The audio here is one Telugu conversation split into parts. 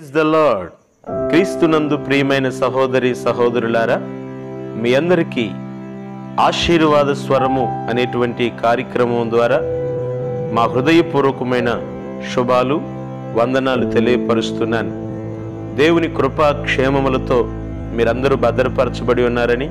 ప్రైజ్ ద లార్డ్ క్రీస్తునందు ప్రియమైన సహోదరి సహోదరులారా మీ అందరికీ ఆశీర్వాద స్వరము అనేటువంటి కార్యక్రమం ద్వారా మా హృదయపూర్వకమైన శుభాలు వందనాలు తెలియపరుస్తున్నాను దేవుని కృపా క్షేమములతో మీరందరూ భద్రపరచబడి ఉన్నారని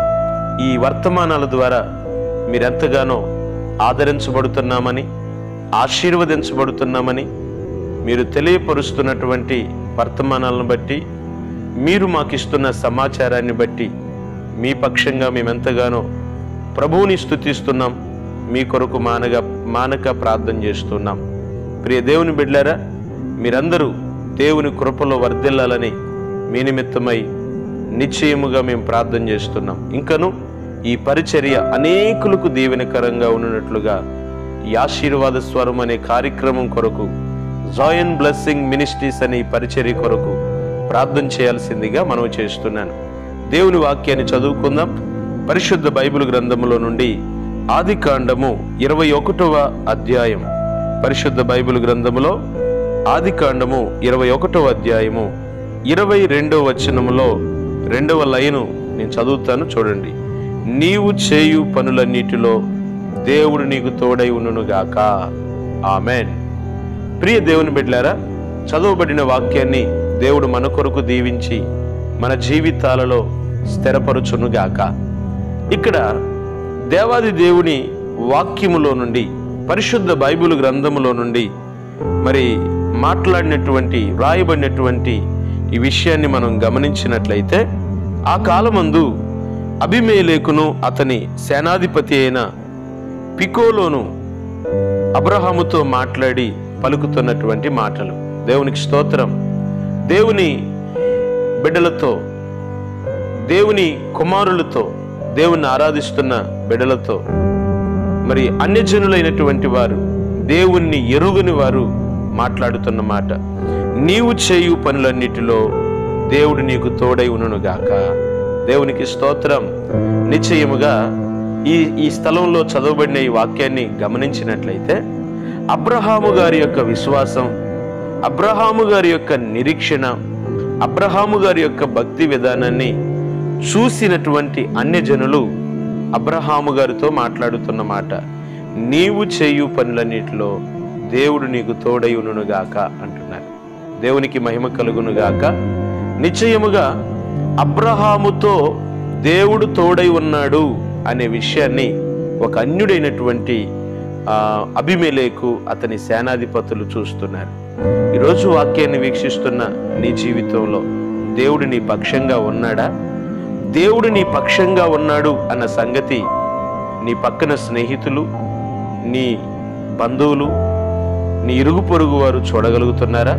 ఈ వర్తమానాల ద్వారా మీరెంతగానో ఆదరించబడుతున్నామని ఆశీర్వదించబడుతున్నామని మీరు తెలియపరుస్తున్నటువంటి వర్తమానాలను బట్టి మీరు మాకు ఇస్తున్న సమాచారాన్ని బట్టి మీ పక్షంగా మేమెంతగానో ప్రభువుని స్తుతిస్తున్నాం మీ కొరకు మానగా మానక ప్రార్థన చేస్తున్నాం ప్రియ దేవుని బిడ్డారా మీరందరూ దేవుని కృపలో వర్ధిల్లాలని మీ నిమిత్తమై నిశ్చయముగా మేము ప్రార్థన చేస్తున్నాం ఇంకను ఈ పరిచర్య అనేకులకు దీవెనకరంగా ఉన్నట్లుగా ఈ ఆశీర్వాద స్వరం అనే కార్యక్రమం కొరకు జాయన్ బ్లెస్సింగ్ మినిస్ట్రీస్ అనే ఈ పరిచర్య కొరకు ప్రార్థన చేయాల్సిందిగా మనవి చేస్తున్నాను దేవుని వాక్యాన్ని చదువుకుందాం పరిశుద్ధ బైబిల్ గ్రంథములో నుండి ఆది కాండము ఇరవై ఒకటవ అధ్యాయం పరిశుద్ధ బైబిల్ గ్రంథములో ఆది కాండము ఇరవై ఒకటవ అధ్యాయము ఇరవై రెండవ వచనములో రెండవ లైను నేను చదువుతాను చూడండి నీవు చేయు పనులన్నిటిలో దేవుడు నీకు తోడై ఉండునుగాక ఆమెన్ ప్రియ దేవుని బిడ్డారా చదవబడిన వాక్యాన్ని దేవుడు మన కొరకు దీవించి మన జీవితాలలో స్థిరపరుచునుగాక ఇక్కడ దేవాది దేవుని వాక్యములో నుండి పరిశుద్ధ బైబిల్ గ్రంథములో నుండి మరి మాట్లాడినటువంటి వ్రాయబడినటువంటి ఈ విషయాన్ని మనం గమనించినట్లయితే ఆ కాలమందు అభిమేలేకును అతని సేనాధిపతి అయిన పికోలోను అబ్రహాముతో మాట్లాడి పలుకుతున్నటువంటి మాటలు దేవునికి స్తోత్రం దేవుని బిడ్డలతో దేవుని కుమారులతో దేవుని ఆరాధిస్తున్న బిడ్డలతో మరి అన్యజనులైనటువంటి వారు దేవుణ్ణి ఎరుగని వారు మాట్లాడుతున్న మాట నీవు చేయు పనులన్నిటిలో దేవుడు నీకు తోడై ఉనుగాక దేవునికి స్తోత్రం నిశ్చయముగా ఈ ఈ స్థలంలో చదవబడిన ఈ వాక్యాన్ని గమనించినట్లయితే అబ్రహాము గారి యొక్క విశ్వాసం అబ్రహాము గారి యొక్క నిరీక్షణ అబ్రహాము గారి యొక్క భక్తి విధానాన్ని చూసినటువంటి అన్యజనులు అబ్రహాము గారితో మాట్లాడుతున్న మాట నీవు చేయు పనులన్నిటిలో దేవుడు నీకు తోడై ఉండునుగాక అంటున్నారు దేవునికి మహిమ కలుగునుగాక నిశ్చయముగా అబ్రహాముతో దేవుడు తోడై ఉన్నాడు అనే విషయాన్ని ఒక అన్యుడైనటువంటి ఆ, అభిమెలేకు అతని సేనాధిపతులు చూస్తున్నారు ఈరోజు వాక్యాన్ని వీక్షిస్తున్న నీ జీవితంలో దేవుడు నీ పక్షంగా ఉన్నాడా దేవుడు నీ పక్షంగా ఉన్నాడు అన్న సంగతి నీ పక్కన స్నేహితులు నీ బంధువులు నీ ఇరుగు పొరుగు వారు చూడగలుగుతున్నారా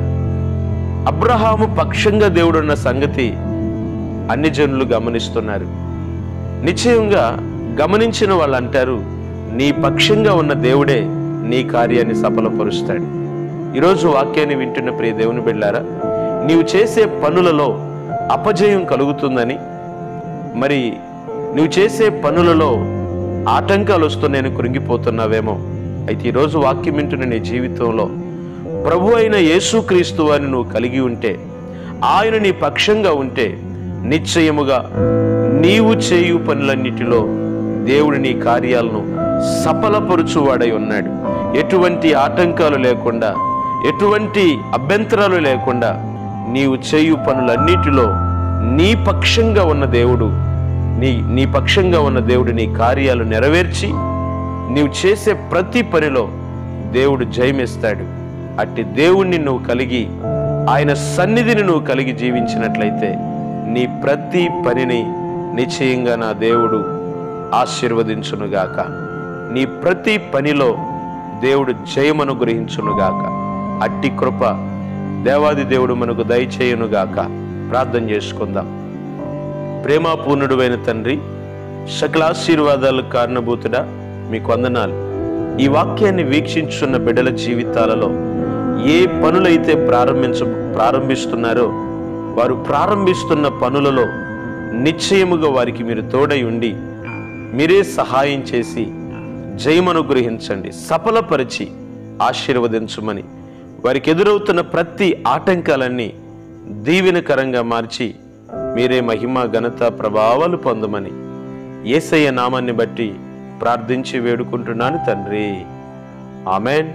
అబ్రహాము పక్షంగా దేవుడు ఉన్న సంగతి అన్ని జనులు గమనిస్తున్నారు నిశ్చయంగా గమనించిన వాళ్ళు అంటారు నీ పక్షంగా ఉన్న దేవుడే నీ కార్యాన్ని సఫలపరుస్తాడు ఈరోజు వాక్యాన్ని వింటున్న ప్రియ దేవుని బిళ్ళారా నీవు చేసే పనులలో అపజయం కలుగుతుందని మరి నువ్వు చేసే పనులలో ఆటంకాలు వస్తున్నాయని కృంగిపోతున్నావేమో అయితే ఈరోజు వాక్యం వింటున్న నీ జీవితంలో ప్రభు అయిన యేసుక్రీస్తు వారిని నువ్వు కలిగి ఉంటే ఆయన నీ పక్షంగా ఉంటే నిశ్చయముగా నీవు చేయు పనులన్నిటిలో దేవుడు నీ కార్యాలను సఫలపరుచువాడై ఉన్నాడు ఎటువంటి ఆటంకాలు లేకుండా ఎటువంటి అభ్యంతరాలు లేకుండా నీవు చేయు పనులన్నిటిలో నీ పక్షంగా ఉన్న దేవుడు నీ నీ పక్షంగా ఉన్న దేవుడు నీ కార్యాలు నెరవేర్చి నీవు చేసే ప్రతి పనిలో దేవుడు జయమిస్తాడు అట్టి దేవుణ్ణి నువ్వు కలిగి ఆయన సన్నిధిని నువ్వు కలిగి జీవించినట్లయితే నీ ప్రతి పనిని నిశ్చయంగా నా దేవుడు ఆశీర్వదించునుగాక నీ ప్రతి పనిలో దేవుడు జయమను గ్రహించునుగాక అట్టి కృప దేవాది దేవుడు మనకు దయచేయునుగాక ప్రార్థన చేసుకుందాం ప్రేమాపూర్ణుడువైన తండ్రి సకలాశీర్వాదాలకు కారణభూతుడా మీకు వందనాలు ఈ వాక్యాన్ని వీక్షించున్న బిడ్డల జీవితాలలో ఏ పనులైతే ప్రారంభించ ప్రారంభిస్తున్నారో వారు ప్రారంభిస్తున్న పనులలో నిశ్చయముగా వారికి మీరు తోడై ఉండి మీరే సహాయం చేసి జయమనుగ్రహించండి సఫలపరిచి ఆశీర్వదించమని వారికి ఎదురవుతున్న ప్రతి ఆటంకాలన్నీ దీవెనకరంగా మార్చి మీరే మహిమ ఘనత ప్రభావాలు పొందమని యేసయ్య నామాన్ని బట్టి ప్రార్థించి వేడుకుంటున్నాను తండ్రి ఆమెన్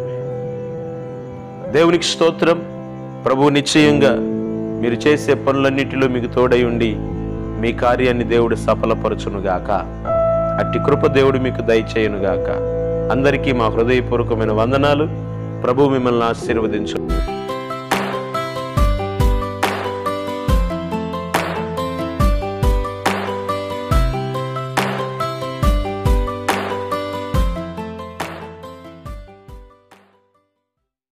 దేవునికి స్తోత్రం ప్రభు నిశ్చయంగా మీరు చేసే పనులన్నిటిలో మీకు తోడై ఉండి మీ కార్యాన్ని దేవుడు సఫలపరచునుగాక అట్టి కృప దేవుడు మీకు దయచేయునుగాక అందరికీ మా హృదయపూర్వకమైన వందనాలు ప్రభు మిమ్మల్ని ఆశీర్వదించు